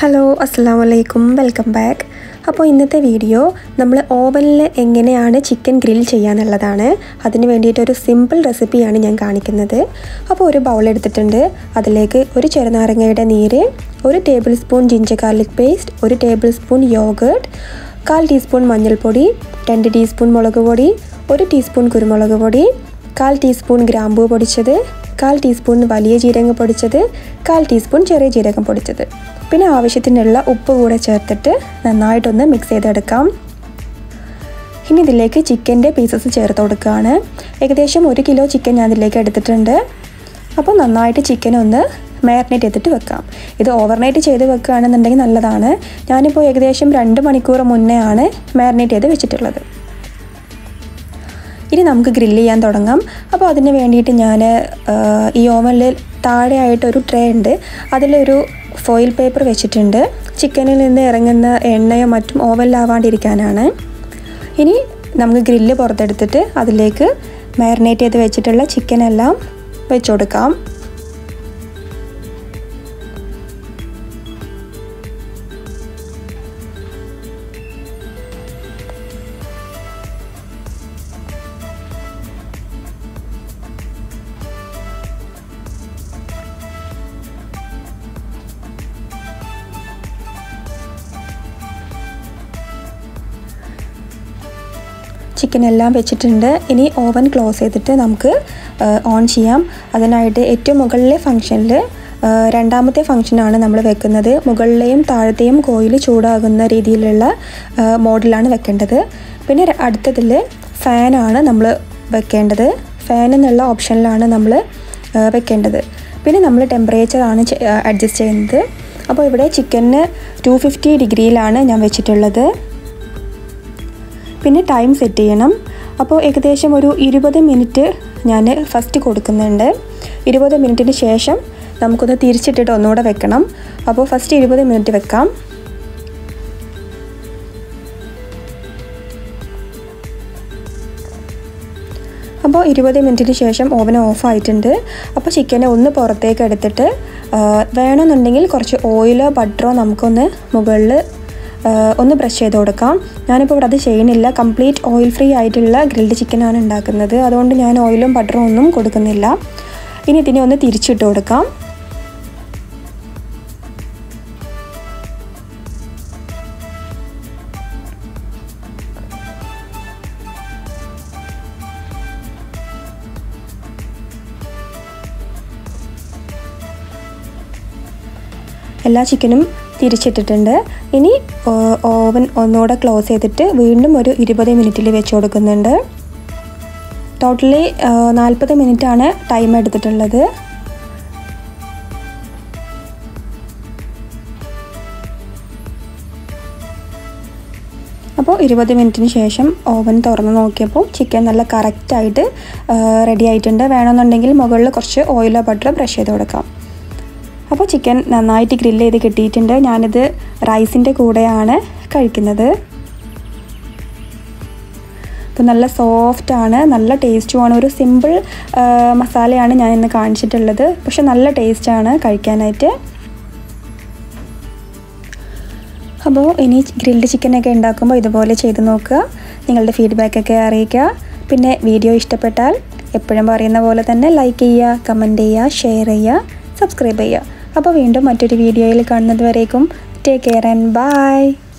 hello അസ്സാം വലൈക്കും welcome back അപ്പോൾ ഇന്നത്തെ വീഡിയോ നമ്മൾ ഓവനിൽ എങ്ങനെയാണ് ചിക്കൻ ഗ്രിൽ ചെയ്യാന്നുള്ളതാണ് അതിന് വേണ്ടിയിട്ടൊരു സിമ്പിൾ റെസിപ്പിയാണ് ഞാൻ കാണിക്കുന്നത് അപ്പോൾ ഒരു ബൗൾ എടുത്തിട്ടുണ്ട് അതിലേക്ക് ഒരു ചെറുനാരങ്ങയുടെ നീര് ഒരു tablespoon ginger garlic paste ഒരു ടേബിൾ സ്പൂൺ യോഗേർട്ട് കാൽ ടീസ്പൂൺ മഞ്ഞൾപ്പൊടി രണ്ട് ടീസ്പൂൺ മുളക് പൊടി ഒരു ടീസ്പൂൺ കുരുമുളക് പൊടി കാൽ ടീസ്പൂൺ ഗ്രാമ്പൂ പൊടിച്ചത് കാൽ ടീസ്പൂൺ വലിയ ജീരകം പൊടിച്ചത് കാൽ ടീസ്പൂൺ ചെറിയ ജീരകം പൊടിച്ചത് പിന്നെ ആവശ്യത്തിനുള്ള ഉപ്പ് കൂടെ ചേർത്തിട്ട് നന്നായിട്ടൊന്ന് മിക്സ് ചെയ്തെടുക്കാം ഇനി ഇതിലേക്ക് ചിക്കൻ്റെ പീസസ് ചേർത്ത് കൊടുക്കുകയാണ് ഏകദേശം ഒരു കിലോ ചിക്കൻ ഞാൻ ഇതിലേക്ക് എടുത്തിട്ടുണ്ട് അപ്പോൾ നന്നായിട്ട് ചിക്കൻ ഒന്ന് മാരിനേറ്റ് ചെയ്തിട്ട് വെക്കാം ഇത് ഓവർനൈറ്റ് ചെയ്ത് വെക്കുകയാണെന്നുണ്ടെങ്കിൽ നല്ലതാണ് ഞാനിപ്പോൾ ഏകദേശം രണ്ട് മണിക്കൂർ മുന്നേ ആണ് മാരിനേറ്റ് ചെയ്ത് വെച്ചിട്ടുള്ളത് ഇനി നമുക്ക് ഗ്രില്ല് ചെയ്യാൻ തുടങ്ങാം അപ്പോൾ അതിന് വേണ്ടിയിട്ട് ഞാൻ ഈ ഓവനിൽ താഴെയായിട്ട് ഒരു ട്രേ ഉണ്ട് അതിലൊരു ഫോയിൽ പേപ്പർ വെച്ചിട്ടുണ്ട് ചിക്കനിൽ നിന്ന് ഇറങ്ങുന്ന എണ്ണയോ മറ്റും ഓവനിലാവാണ്ടിരിക്കാനാണ് ഇനി നമുക്ക് ഗ്രില്ല് പുറത്തെടുത്തിട്ട് അതിലേക്ക് മാരിനേറ്റ് ചെയ്ത് വെച്ചിട്ടുള്ള ചിക്കനെല്ലാം വെച്ച് കൊടുക്കാം ചിക്കൻ എല്ലാം വെച്ചിട്ടുണ്ട് ഇനി ഓവൻ ക്ലോസ് ചെയ്തിട്ട് നമുക്ക് ഓൺ ചെയ്യാം അതിനായിട്ട് ഏറ്റവും മുകളിലെ ഫംഗ്ഷനിൽ രണ്ടാമത്തെ ഫംഗ്ഷനാണ് നമ്മൾ വെക്കുന്നത് മുകളിലെയും താഴത്തെയും കോയിൽ ചൂടാകുന്ന രീതിയിലുള്ള മോഡലാണ് വെക്കേണ്ടത് പിന്നെ അടുത്തതിൽ ഫാനാണ് നമ്മൾ വെക്കേണ്ടത് ഫാൻ എന്നുള്ള ഓപ്ഷനിലാണ് നമ്മൾ വെക്കേണ്ടത് പിന്നെ നമ്മൾ ടെമ്പറേച്ചറാണ് അഡ്ജസ്റ്റ് ചെയ്യുന്നത് അപ്പോൾ ഇവിടെ ചിക്കന് ടു ഫിഫ്റ്റി ഡിഗ്രിയിലാണ് ഞാൻ വെച്ചിട്ടുള്ളത് പിന്നെ ടൈം സെറ്റ് ചെയ്യണം അപ്പോൾ ഏകദേശം ഒരു ഇരുപത് മിനിറ്റ് ഞാൻ ഫസ്റ്റ് കൊടുക്കുന്നുണ്ട് ഇരുപത് മിനിറ്റിന് ശേഷം നമുക്കൊന്ന് തിരിച്ചിട്ടിട്ട് ഒന്നുകൂടെ വെക്കണം അപ്പോൾ ഫസ്റ്റ് ഇരുപത് മിനിറ്റ് വെക്കാം അപ്പോൾ ഇരുപത് മിനിറ്റിന് ശേഷം ഓവൻ ഓഫ് ആയിട്ടുണ്ട് അപ്പോൾ ചിക്കനെ ഒന്ന് പുറത്തേക്ക് എടുത്തിട്ട് വേണമെന്നുണ്ടെങ്കിൽ കുറച്ച് ഓയിലോ ബട്ടറോ നമുക്കൊന്ന് മുകളിൽ ഒന്ന് ബ്രഷ് ചെയ്ത് കൊടുക്കാം ഞാനിപ്പോൾ ഇവിടെ അത് ചെയ്യണില്ല കംപ്ലീറ്റ് ഓയിൽ ഫ്രീ ആയിട്ടുള്ള ഗ്രിൽഡ് ചിക്കനാണ് ഉണ്ടാക്കുന്നത് അതുകൊണ്ട് ഞാൻ ഓയിലും ബട്ടറും ഒന്നും കൊടുക്കുന്നില്ല ഇനി ഇതിനെ ഒന്ന് തിരിച്ചിട്ട് കൊടുക്കാം എല്ലാ ചിക്കനും തിരിച്ചിട്ടിട്ടുണ്ട് ഇനി ഓവൻ ഒന്നുകൂടെ ക്ലോസ് ചെയ്തിട്ട് വീണ്ടും ഒരു ഇരുപത് മിനിറ്റിൽ വെച്ച് കൊടുക്കുന്നുണ്ട് ടോട്ടലി നാൽപ്പത് മിനിറ്റാണ് ടൈം എടുത്തിട്ടുള്ളത് അപ്പോൾ ഇരുപത് മിനിറ്റിന് ശേഷം ഓവൻ തുറന്ന് നോക്കിയപ്പോൾ ചിക്കൻ നല്ല കറക്റ്റായിട്ട് റെഡി ആയിട്ടുണ്ട് വേണമെന്നുണ്ടെങ്കിൽ മുകളിൽ കുറച്ച് ഓയിലോ ബട്ടറോ ബ്രഷ് ചെയ്ത് കൊടുക്കാം അപ്പോൾ ചിക്കൻ നന്നായിട്ട് ഗ്രില്ല് ചെയ്ത് കിട്ടിയിട്ടുണ്ട് ഞാനിത് റൈസിൻ്റെ കൂടെയാണ് കഴിക്കുന്നത് അപ്പോൾ നല്ല സോഫ്റ്റാണ് നല്ല ടേസ്റ്റുമാണ് ഒരു സിമ്പിൾ മസാലയാണ് ഞാൻ ഇന്ന് കാണിച്ചിട്ടുള്ളത് പക്ഷെ നല്ല ടേസ്റ്റാണ് കഴിക്കാനായിട്ട് അപ്പോൾ ഇനി ഗ്രിൽഡ് ചിക്കനൊക്കെ ഉണ്ടാക്കുമ്പോൾ ഇതുപോലെ ചെയ്ത് നോക്കുക നിങ്ങളുടെ ഫീഡ്ബാക്കൊക്കെ അറിയിക്കുക പിന്നെ വീഡിയോ ഇഷ്ടപ്പെട്ടാൽ എപ്പോഴും പറയുന്ന പോലെ തന്നെ ലൈക്ക് ചെയ്യുക കമൻറ്റ് ചെയ്യുക ഷെയർ ചെയ്യുക സബ്സ്ക്രൈബ് ചെയ്യുക അപ്പോൾ വീണ്ടും മറ്റൊരു വീഡിയോയിൽ കാണുന്നത് വരേക്കും ടേക്ക് കെയർ ആൻഡ് ബൈ